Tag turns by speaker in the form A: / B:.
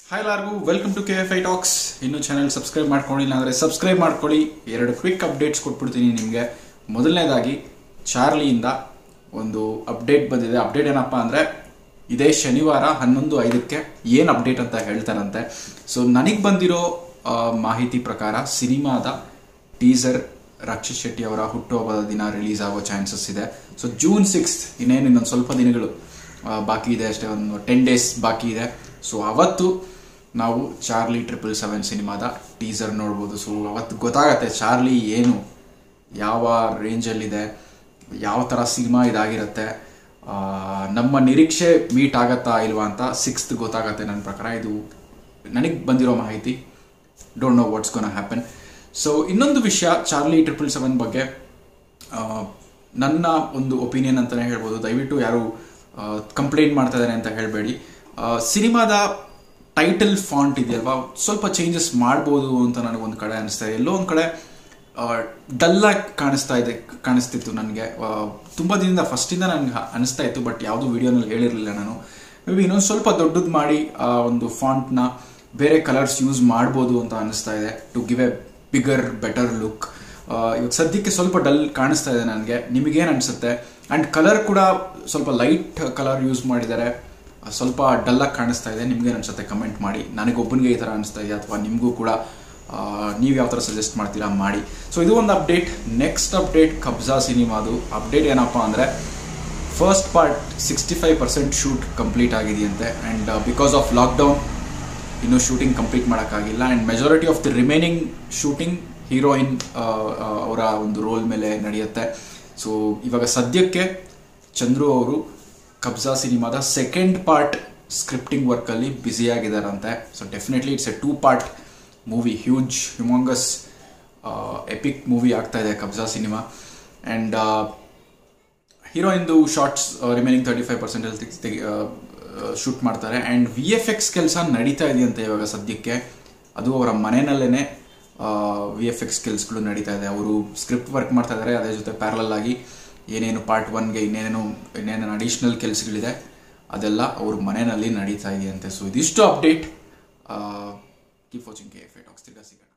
A: hi ಎಲ್ಲರಿಗೂ welcome to K F I talks ಇನ್ನು channel subscribe ಮಾಡ್ಕೊಂಡಿಲ್ಲ ಅಂದರೆ ಸಬ್ಸ್ಕ್ರೈಬ್ ಮಾಡ್ಕೊಳ್ಳಿ ಎರಡು ಕ್ವಿಕ್ ಅಪ್ಡೇಟ್ಸ್ ಕೊಟ್ಬಿಡ್ತೀನಿ ನಿಮಗೆ ಮೊದಲನೇದಾಗಿ ಚಾರ್ಲಿಯಿಂದ ಒಂದು ಅಪ್ಡೇಟ್ ಬಂದಿದೆ ಅಪ್ಡೇಟ್ ಏನಪ್ಪ ಅಂದರೆ ಇದೇ ಶನಿವಾರ ಹನ್ನೊಂದು ಐದಕ್ಕೆ ಏನು ಅಪ್ಡೇಟ್ ಅಂತ ಹೇಳ್ತಾರಂತೆ ಸೊ ನನಗೆ ಬಂದಿರೋ ಆ, ಮಾಹಿತಿ ಪ್ರಕಾರ ಸಿನಿಮಾದ ಟೀಸರ್ ರಕ್ಷಿತ್ ಶೆಟ್ಟಿ ಅವರ ಹುಟ್ಟುಹಬ್ಬದ ದಿನ ರಿಲೀಸ್ ಆಗೋ ಚಾನ್ಸಸ್ ಇದೆ ಸೊ ಜೂನ್ ಸಿಕ್ಸ್ತ್ ಇನ್ನೇನು ಇನ್ನೊಂದು ಸ್ವಲ್ಪ ದಿನಗಳು ಆ, ಬಾಕಿ ಇದೆ ಅಷ್ಟೇ ಒಂದು ಟೆನ್ ಡೇಸ್ ಬಾಕಿ ಇದೆ ಸೊ ಅವತ್ತು ನಾವು ಚಾರ್ಲಿ ಟ್ರಿಪಲ್ ಸೆವೆನ್ ಸಿನಿಮಾದ ಟೀಸರ್ ನೋಡ್ಬೋದು ಸೊ ಅವತ್ತು ಗೊತ್ತಾಗತ್ತೆ ಚಾರ್ಲಿ ಏನು ಯಾವ ರೇಂಜಲ್ಲಿದೆ ಯಾವ ಥರ ಸಿನಿಮಾ ಇದಾಗಿರುತ್ತೆ ಆ, ನಮ್ಮ ನಿರೀಕ್ಷೆ ಮೀಟ್ ಆಗತ್ತಾ ಇಲ್ವಾ ಅಂತ ಸಿಕ್ಸ್ತ್ ಗೊತ್ತಾಗತ್ತೆ ನನ್ನ ಪ್ರಕಾರ ಇದು ನನಗೆ ಬಂದಿರೋ ಮಾಹಿತಿ don't know what's gonna happen so ಇನ್ನೊಂದು ವಿಷಯ ಚಾರ್ಲಿ ಟ್ರಿಪಲ್ ಸೆವೆನ್ ಬಗ್ಗೆ ಆ, ನನ್ನ ಒಂದು ಒಪಿನಿಯನ್ ಅಂತಲೇ ಹೇಳ್ಬೋದು ದಯವಿಟ್ಟು ಯಾರು ಕಂಪ್ಲೇಂಟ್ ಮಾಡ್ತಾ ಇದ್ದಾರೆ ಅಂತ ಹೇಳಬೇಡಿ ಸಿನಿಮಾದ ಟೈಟಲ್ ಫಾಂಟ್ ಇದೆಯಲ್ವಾ ಸ್ವಲ್ಪ ಚೇಂಜಸ್ ಮಾಡ್ಬೋದು ಅಂತ ನನಗೊಂದು ಕಡೆ ಅನಿಸ್ತಾ ಇದೆ ಎಲ್ಲೋ ಒಂದು ಕಡೆ ಡಲ್ಲಾಗಿ ಕಾಣಿಸ್ತಾ ಇದೆ ಕಾಣಿಸ್ತಿತ್ತು ನನಗೆ ತುಂಬ ದಿನದಿಂದ ಫಸ್ಟಿಂದ ನನಗೆ ಅನಿಸ್ತಾ ಇತ್ತು ಬಟ್ ಯಾವುದೂ ವಿಡಿಯೋನಲ್ಲಿ ಹೇಳಿರಲಿಲ್ಲ ನಾನು ಮೇ ಬಿ ಇನ್ನೊಂದು ಸ್ವಲ್ಪ ದೊಡ್ಡದು ಮಾಡಿ ಆ ಒಂದು ಫಾಂಟ್ನ ಬೇರೆ ಕಲರ್ಸ್ ಯೂಸ್ ಮಾಡ್ಬೋದು ಅಂತ ಅನಿಸ್ತಾ ಇದೆ to give a bigger better look ಇವಾಗ ಸದ್ಯಕ್ಕೆ ಸ್ವಲ್ಪ ಡಲ್ ಕಾಣಿಸ್ತಾ ಇದೆ ನನಗೆ ನಿಮಗೇನು ಅನಿಸುತ್ತೆ ಆ್ಯಂಡ್ ಕಲರ್ ಕೂಡ ಸ್ವಲ್ಪ ಲೈಟ್ ಕಲರ್ ಯೂಸ್ ಮಾಡಿದ್ದಾರೆ ಆ, ಸ್ವಲ್ಪ ಡಲ್ಲಾಗಿ ಕಾಣಿಸ್ತಾ ಇದೆ ನಿಮ್ಗೇನು ಅನ್ಸುತ್ತೆ ಕಮೆಂಟ್ ಮಾಡಿ ನನಗೊಬ್ಬನಿಗೆ ಈ ಥರ ಅನಿಸ್ತಾ ಇದೆ ಅಥವಾ ನಿಮಗೂ ಕೂಡ ನೀವು ಯಾವ ಥರ ಸಜೆಸ್ಟ್ ಮಾಡ್ತೀರಾ ಮಾಡಿ ಸೊ ಇದು ಒಂದು ಅಪ್ಡೇಟ್ ನೆಕ್ಸ್ಟ್ ಅಪ್ಡೇಟ್ ಕಬ್ಜಾ ಸಿನಿಮಾದು ಅಪ್ಡೇಟ್ ಏನಪ್ಪ ಅಂದರೆ first part sixty five percent shoot complete ಆಗಿದೆಯಂತೆ ಆ್ಯಂಡ್ ಬಿಕಾಸ್ ಆಫ್ ಲಾಕ್ಡೌನ್ ಇನ್ನೂ ಶೂಟಿಂಗ್ ಕಂಪ್ಲೀಟ್ ಮಾಡೋಕ್ಕಾಗಿಲ್ಲ and majority of the remaining shooting heroine ಅವರ ಒಂದು ರೋಲ್ ಮೇಲೆ ನಡೆಯುತ್ತೆ ಸೊ ಇವಾಗ ಸದ್ಯಕ್ಕೆ ಚಂದ್ರು ಅವರು ಕಬ್ಜಾ ಸಿನಿಮಾದ ಸೆಕೆಂಡ್ ಪಾರ್ಟ್ ಸ್ಕ್ರಿಪ್ಟಿಂಗ್ ವರ್ಕಲ್ಲಿ ಬ್ಯುಸಿಯಾಗಿದ್ದಾರಂತೆ so definitely it's a two part movie huge humongous epic movie ಆಗ್ತಾ ಇದೆ ಕಬ್ಜಾ ಸಿನಿಮಾ ಆ್ಯಂಡ್ ಹೀರೋಯಿಂದು ಶಾರ್ಟ್ಸ್ ರಿಮೈನಿಂಗ್ ತರ್ಟಿ ಫೈವ್ ಪರ್ಸೆಂಟಲ್ಲಿ ಶೂಟ್ ಮಾಡ್ತಾರೆ ಆ್ಯಂಡ್ ವಿ ಎಫ್ ಎಕ್ಸ್ ಕೆಲಸ ನಡೀತಾ ಇದೆಯಂತೆ ಇವಾಗ ಸದ್ಯಕ್ಕೆ ಅದು ಅವರ ಮನೆಯಲ್ಲೇ ವಿ ಎಫ್ ಎಕ್ಸ್ ಕೆಲ್ಸಗಳು ನಡೀತಾ ಇದೆ ಅವರು ಸ್ಕ್ರಿಪ್ಟ್ ವರ್ಕ್ ಮಾಡ್ತಾ ಇದ್ದಾರೆ ಅದೇ ಜೊತೆ ಪ್ಯಾರಲಲ್ ಆಗಿ ಏನೇನು ಪಾರ್ಟ್ ಒನ್ಗೆ ಇನ್ನೇನೇನು ಇನ್ನೇನೇನು ಅಡಿಷ್ನಲ್ ಕೆಲಸಗಳಿದೆ ಅದೆಲ್ಲ ಅವ್ರ ಮನೆಯಲ್ಲಿ ನಡೀತಾ ಇದೆಯಂತೆ ಸೊ ಇದಿಷ್ಟು update keep watching K F A talks ತಿರ್ಗಾ ಸಿಗೋಣ